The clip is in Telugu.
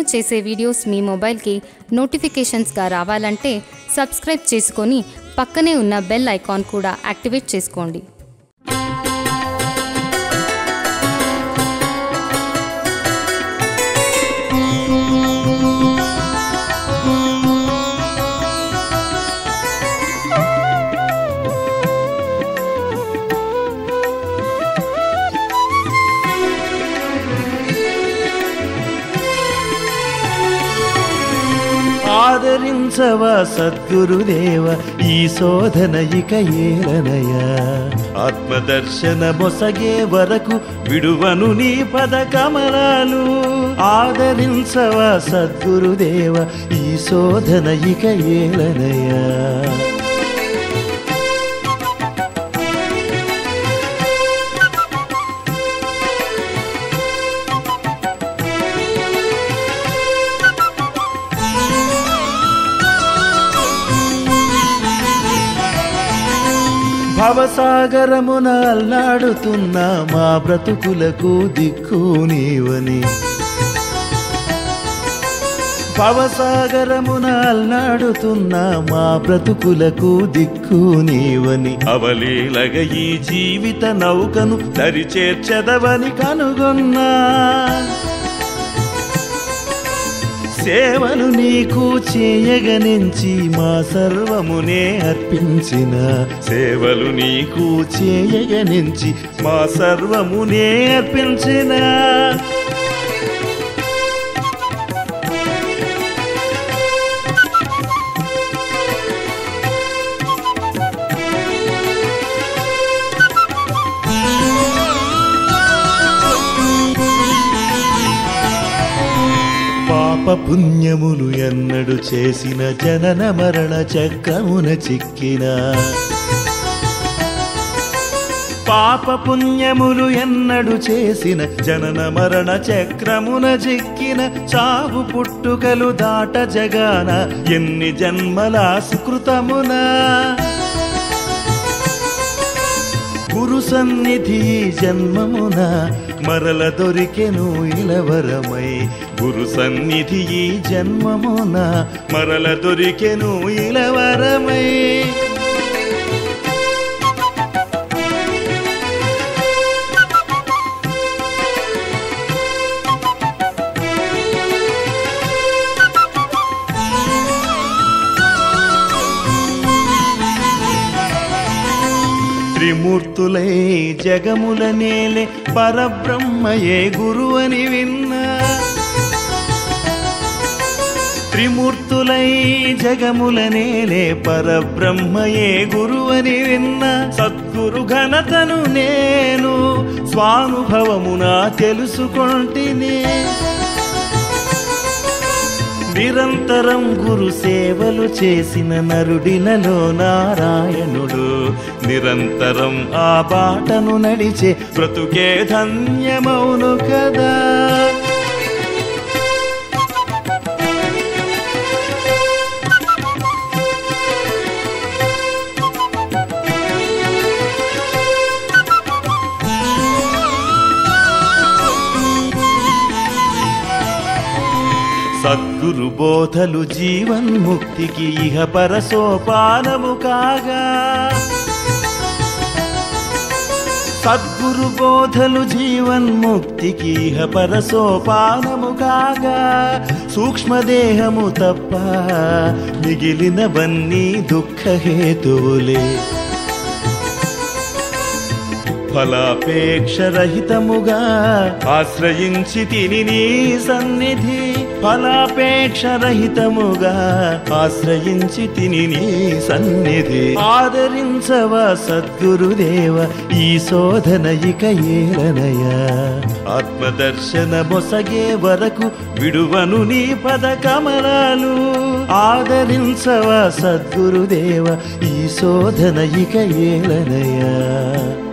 చేసే వీడియోస్ మీ మొబైల్కి నోటిఫికేషన్స్గా రావాలంటే సబ్స్క్రైబ్ చేసుకొని పక్కనే ఉన్న బెల్ ఐకాన్ కూడా యాక్టివేట్ చేసుకోండి ఆదరించవా సద్గురుదేవ ఈ శోధన ఇక ఏలనయ ఆత్మదర్శన మొసగే వరకు విడువను నీ పద కమలాలు ఆదరించవా సద్గురుదేవ ఈ శోధన ఇక ఏలనయ భవసాగరమున అల్లాడుతున్న మా బ్రతుకులకు దిక్కు నీవని భవసాగరమున అల్లాడుతున్న మా బ్రతుకులకు దిక్కు నీవని అవలీలగ ఈ జీవిత నౌకను దరి చేర్చదవని కనుగొన్నా సేవలు నీకు చేయగనించి మా సర్వమునే అర్పించిన సేవలు నీకు చేయగనించి మా సర్వమునే అర్పించిన పాప పుణ్యములు ఎన్నడు చేసిన జనన మరణ చక్రమున చిక్కిన పాప పుణ్యములు ఎన్నడు చేసిన జనన మరణ చక్రమున చిక్కిన చావు పుట్టుకలు దాట జగాన ఎన్ని జన్మల సుకృతమునా గురు సన్నిధి ఈ జన్మమున మరల దొరికెను ఇలవరమై గురు సన్నిధి ఈ జన్మమున మరల దొరికెను ఇలవరమై త్రిమూర్తులై జగముల నేలే పరబ్రహ్మయే గురువని విన్నా త్రిమూర్తులై జగముల నేలే పరబ్రహ్మయే గురువని విన్న సద్గురు ఘనతను నేను స్వానుభవమున తెలుసుకొంటిని నిరంతరం గురు సేవలు చేసిన నరుడిలలో నారాయణుడు నిరంతరం ఆ బాటను నడిచే బ్రతుకే ధన్యమౌను కదా సద్గురు బోధలు జీవన్ముక్తికి ఇహ పరసోపానము కాగా సద్గురు బోధలు జీవన్ముక్తికి ఇహ పరసోపానము కాగా సూక్ష్మదేహము తప్ప మిగిలినవన్నీ దుఃఖహేతువులే ఫలాపేక్ష రహితముగా ఆశ్రయించి తిని నీ సన్నిధి ఫలాపేక్ష రహితముగా ఆశ్రయించి తిని నీ సన్నిధి ఆదరించవా సద్గురుదేవ ఈ శోధన ఇక ఏలనయ ఆత్మదర్శన మొసగే వరకు విడువను నీ పద కమలాలు ఆదరించవా సద్గురుదేవ ఈ శోధన ఇక ఏలనయ